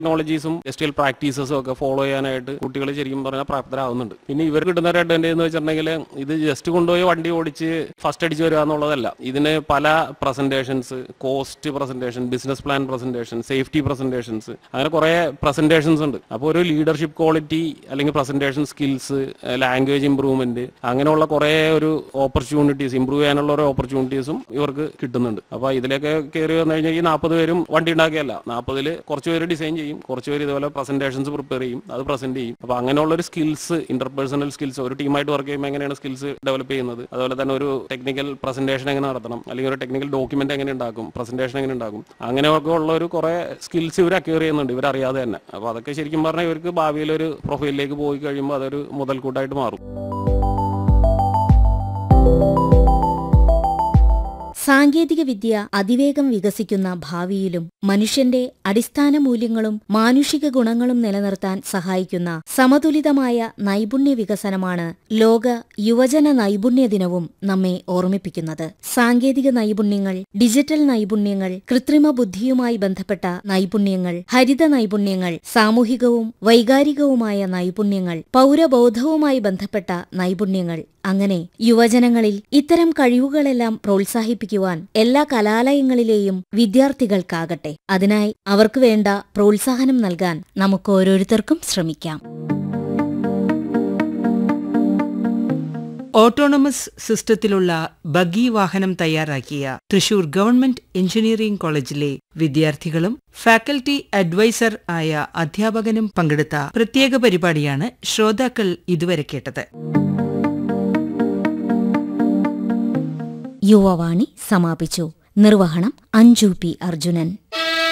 ടെക്നോളജീസും industrial പ്രാക്ടീസസും ഒക്കെ follow ചെയ്യാനായിട്ട് കുട്ടികൾ ശരിക്കും പറഞ്ഞാൽ പ്രാപ്തരാകുന്നുണ്ട് പിന്നെ ഇവർ കിട്ടുന്ന ഒരു അഡ്വാൻറ്റേജ് എന്ന് വെച്ചിട്ടുണ്ടെങ്കിൽ ഇത് ജസ്റ്റ് കൊണ്ടുപോയി വണ്ടി ഓടിച്ച് ഫസ്റ്റ് അടിച്ച് വരിക എന്നുള്ളതല്ല ഇതിന് പല presentations cost presentation business plan presentation safety presentations അങ്ങനെ കുറെ പ്രസന്റേഷൻസ് ഉണ്ട് അപ്പോൾ ഒരു ലീഡർഷിപ്പ് ക്വാളിറ്റി അല്ലെങ്കിൽ പ്രസന്റേഷൻ സ്കിൽസ് ലാംഗ്വേജ് ഇംപ്രൂവ്മെന്റ് അങ്ങനെയുള്ള കുറെ ഒരു ഓപ്പർച്യൂണിറ്റീസ് ഇംപ്രൂവ് ചെയ്യാനുള്ള ഒരു ഓപ്പർച്യൂണിറ്റീസും ഇവർക്ക് കിട്ടുന്നുണ്ട് അപ്പൊ ഇതിലേക്ക് കയറി വന്നു കഴിഞ്ഞാൽ ഈ നാൽപ്പത് പേരും വണ്ടി ഉണ്ടാക്കിയല്ല നാൽപ്പതില് കുറച്ച് പേര് ഡിസൈൻ ചെയ്യും കുറച്ച് പേര് ഇതുപോലെ പ്രസന്റേഷൻസ് പ്രിപ്പയർ ചെയ്യും അത് പ്രസന്റ് ചെയ്യും അപ്പൊ അങ്ങനെയുള്ള ഒരു സ്കിൽസ് ഇന്റർപേഴ്സണൽ സ്കിൽസ് ഒരു ടീമായിട്ട് വർക്ക് ചെയ്യുമ്പോൾ എങ്ങനെയാണ് സ്കിൽസ് ഡെവലപ്പ് ചെയ്യുന്നത് അതുപോലെ തന്നെ ഒരു ടെക്നിക്കൽ പ്രസന്റേഷൻ എങ്ങനെ നടത്തണം അല്ലെങ്കിൽ ഒരു ടെക്നിക്കൽ ഡോക്യുമെന്റ് എങ്ങനെ ഉണ്ടാക്കും പ്രസന്റേഷൻ എങ്ങനെ ഉണ്ടാക്കും അങ്ങനെയൊക്കെ ഉള്ള ഒരു കുറെ സ്കിൽസ് ഇവർ അക്വയർ ചെയ്യുന്നുണ്ട് ഇവരറിയാതെ തന്നെ അപ്പൊ അതൊക്കെ ശരിക്കും പറഞ്ഞാൽ ഇവർക്ക് ഭാവിയിൽ ഒരു പ്രൊഫൈലിലേക്ക് പോയി കഴിയുമ്പോൾ അതൊരു മുതൽക്കൂട്ടായിട്ട് മാറും സാങ്കേതിക വിദ്യ അതിവേഗം വികസിക്കുന്ന ഭാവിയിലും മനുഷ്യന്റെ അടിസ്ഥാന മൂല്യങ്ങളും മാനുഷിക ഗുണങ്ങളും നിലനിർത്താൻ സഹായിക്കുന്ന സമതുലിതമായ നൈപുണ്യ വികസനമാണ് ലോക യുവജന നൈപുണ്യ ദിനവും നമ്മെ ഓർമ്മിപ്പിക്കുന്നത് സാങ്കേതിക നൈപുണ്യങ്ങൾ ഡിജിറ്റൽ നൈപുണ്യങ്ങൾ കൃത്രിമ ബുദ്ധിയുമായി ബന്ധപ്പെട്ട നൈപുണ്യങ്ങൾ ഹരിത നൈപുണ്യങ്ങൾ സാമൂഹികവും വൈകാരികവുമായ നൈപുണ്യങ്ങൾ പൗരബോധവുമായി ബന്ധപ്പെട്ട നൈപുണ്യങ്ങൾ അങ്ങനെ യുവജനങ്ങളിൽ ഇത്തരം കഴിവുകളെല്ലാം പ്രോത്സാഹിപ്പിക്കുവാൻ എല്ലാ കലാലയങ്ങളിലെയും വിദ്യാർത്ഥികൾക്കാകട്ടെ അതിനായി അവർക്ക് വേണ്ട പ്രോത്സാഹനം നൽകാൻ നമുക്ക് ഓരോരുത്തർക്കും ശ്രമിക്കാം ഓട്ടോണമസ് സിസ്റ്റത്തിലുള്ള ബഗി വാഹനം തയ്യാറാക്കിയ തൃശൂർ ഗവൺമെന്റ് എഞ്ചിനീയറിംഗ് കോളേജിലെ വിദ്യാർത്ഥികളും ഫാക്കൽറ്റി അഡ്വൈസർ ആയ അധ്യാപകനും പങ്കെടുത്ത പ്രത്യേക പരിപാടിയാണ് ശ്രോതാക്കൾ ഇതുവരെ കേട്ടത് യുവവാണി സമാപിച്ചു നിർവഹണം അഞ്ജു പി അർജുനൻ